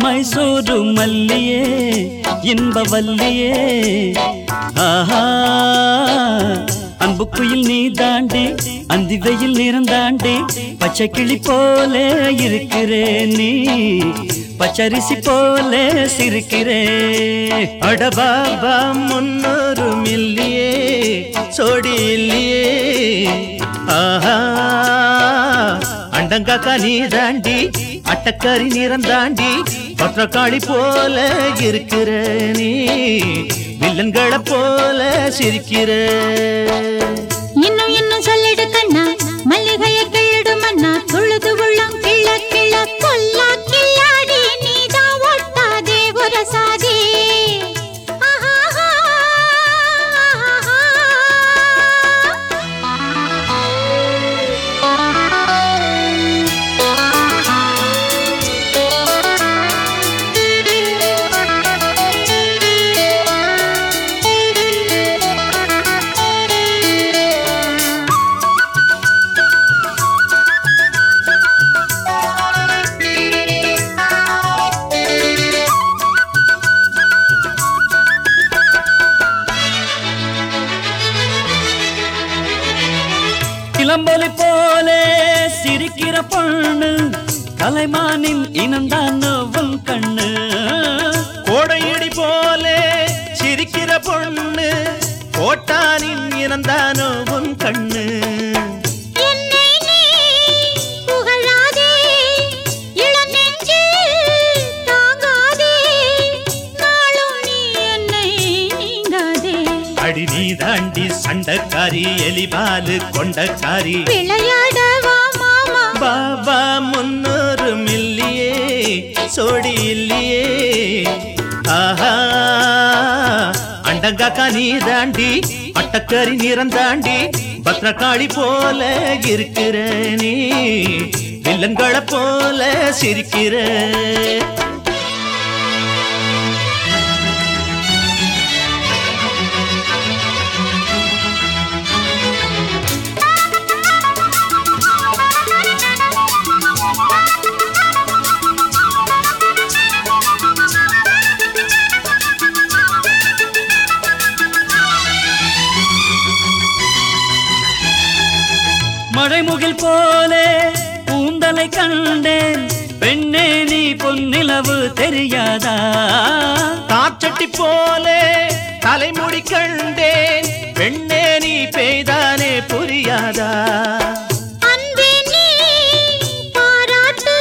மைசூரு மல்லியே இன்ப வல்லியே ஆஹா அன்பு குயில் நீ தாண்டி அந்தி வெயில் நிறந்தாண்டி பச்சை கிளி போல இருக்கிறே நீ பச்சரிசி போல சிரிக்கிறே அடபாபா முன்னூறு மில்லியே சோடி இல்லையே ஆஹா அண்டங்காக்கா நீ தாண்டி அட்டக்கறி நிறம் தாண்டி பற்றக்காளி போல இருக்கிற நீ வில்லன்களை போல சிரிக்கிற இன்னும் இன்னும் சொல்லிடு கண்ணா மல்லிகைய கிள்ளிடு மன்னா துழுது உள்ளம் கிள்ள கிள்ள கொல்லா கில்லாடி நீதான் ஒட்டாதே உரசாதே ஆஹாஹா, இளம்பொலி போல சிரிக்கிற பொண்ணு கலைமானின் இனந்தான் உன் கண்ணு கோடையடி போல சிரிக்கிற பொண்ணு கோட்டானின் இறந்தானோ உன் கண்ணு என்னை நீ புகழாதே, இளநெஞ்சில் தாங்காதே, நாளும் நீ என்னை நீங்காதே. அடி நீ தாண்டி சண்டக்காரி எலிபாலு கொண்டக்காரி விளையாடவா மாமா பாபா முன்னூறு மில்லியே சோடி இல்லையே ஆஹா அண்டங்காக்கா நீ தாண்டி அட்டக்கறி நிறம் தாண்டி பத்ரகாளி போல இருக்கிற நீ வில்லன்களை போல சிரிக்கிற மழைமுகில் போலே பூந்தலை கண்டேன் பெண்ணே நீ பொன்னிலவு தெரியாதா காச்சட்டி போல தலைமுடி கண்டேன் பெண்ணே நீ பெய்தானே புரியாதா அன்பே நீ பாராட்டு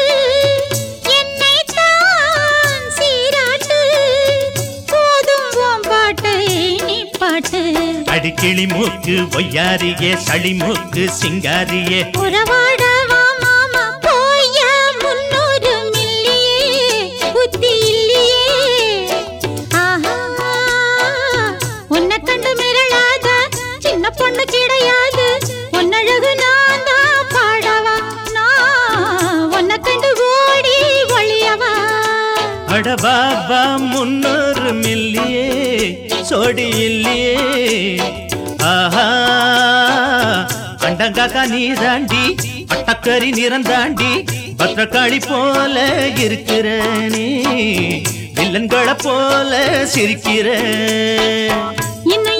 என்னைத்தான் சீராட்டு போதும் உன் பாட்டை நீ பாட்டு அடிக்கிளி மூக்கு ஒய்யாரியே சளிமூக்கு சிங்காரியே உறவாடவா மாமா போய முன்னூறு மில்லியே புத்தி இல்லையே ஆஹா உன்னை கண்டு மிரளாத சின்ன பொண்ணு கிடையாது உன்னழகு நான் தான் பாடவா நான் உன்னை கண்டு ஓடி ஒளியவா அட பாபா முன்னூறு மில்லியே சோடி இல்லையே ஆஹா அண்டங்காக்கா நீ தாண்டி அட்டக்கறி நிறம் தாண்டி பத்திரக்காளி போல இருக்கிற நீ வில்லன்களை போல சிரிக்கிற இன்னும்